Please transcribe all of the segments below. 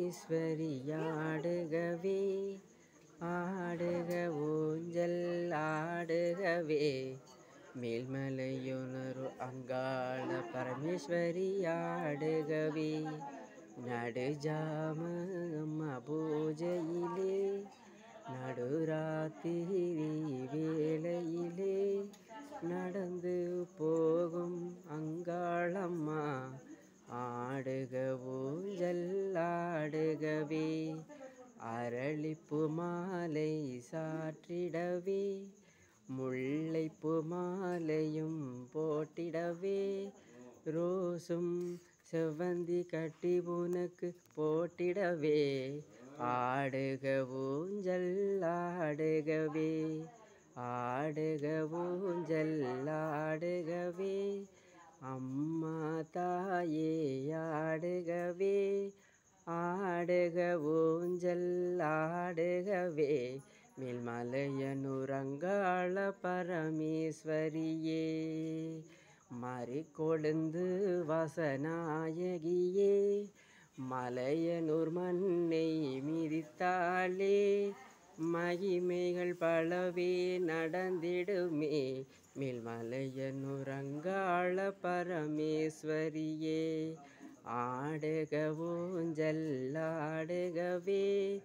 பரமேஸ்வரியாடுகவே ஆடுக ஊஞ்சல் ஆடுகவே மேல்மலையுணரு அங்காள பரமேஸ்வரியாடுகவே நடுஜாம அம்மா பூஜையிலே நடுராத்திரி வேளையிலே நடந்து போகும் அங்காளம்மா ஆடுக ஊஞ்சல் ஆடுகவே அரளிப்பு மாலை சாற்றிடவே முல்லைப்பு மாலையும் போட்டிடவே ரோசும் செவ்வந்தி கட்டி உனக்கு போட்டிடவே ஆடுக ஊஞ்சல் ஆடுகவே ஆடுக ஊஞ்சல் ஆடுகவே அம்மா தாயே ஆடுகவே ஆடுக ஊஞ்சல் ஆடுகவே மேல்மலையனுரங்காள பரமேஸ்வரியே மறி கொழுந்து வசநாயகியே மலையனூர் மண்ணை மிதித்தாளே மகிமைகள் பலவே நடந்திடுமே மேல்மலையனுரங்காள பரமேஸ்வரியே ஆடுக ஊஞ்சல் ஆடுகவே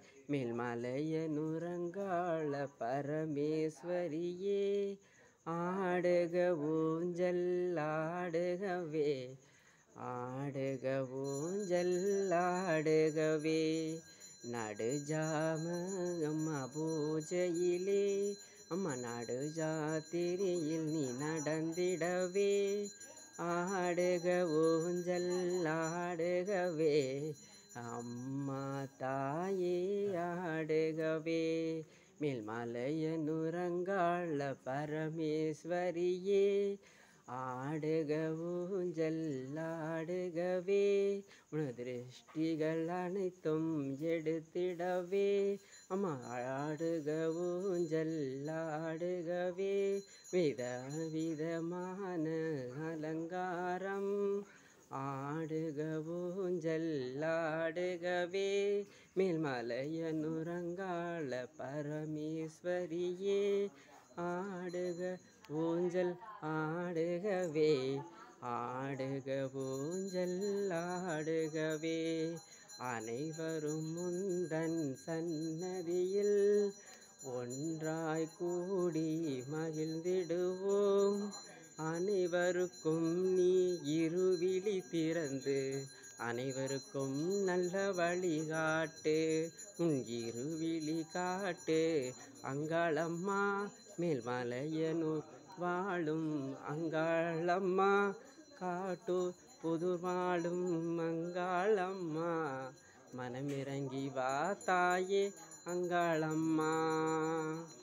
மேல்மலையனுரங்காள பரமேஸ்வரியே ஆடுக ஊஞ்சல் ஆடுகவே ஆடுக ஊஞ்சல் ஆடுகவே நடுஜாம அம்மா பூஜையிலே அம்மா நடுஜாத்திரியில் நீ நடந்திடவே ஆடுக ஊஞ்சல் ஆடுகவே அம்மா தாயே ஆடுகவே மேல்மலையனுரங்காள பரமேஸ்வரியே ஆடுக ஊஞ்சல் ஆடுகவே உன திருஷ்டிகள் அனைத்தும் எடுத்திடவே அம்மா ஆடுக ஊஞ்சல் ஆடுகவே வித விதமான அலங்காரம் ஆடுக ஊஞ்சல் ஆடுகவே மேல்மலையனுரங்காள பரமேஸ்வரியே ஆடுக ஊஞ்சல் ஆடுகவே ஆடுக ஊஞ்சல் ஆடுகவே அனைவரும் முந்தன் சன்னதியில் ஒன்றாய் கூடி மகிழ்ந்திடுவோம் அனைவருக்கும் நீ இருவிழி திறந்து அனைவருக்கும் நல்ல வழிகாட்டு உன் இருவிழி காட்டு அங்காளம்மா மேல்மலையனூர் வாழும் அங்காளம்மா காட்டு புதுர் வாழும் அங்காளம்மா மனமிறங்கி வா தாயே அங்காளம்மா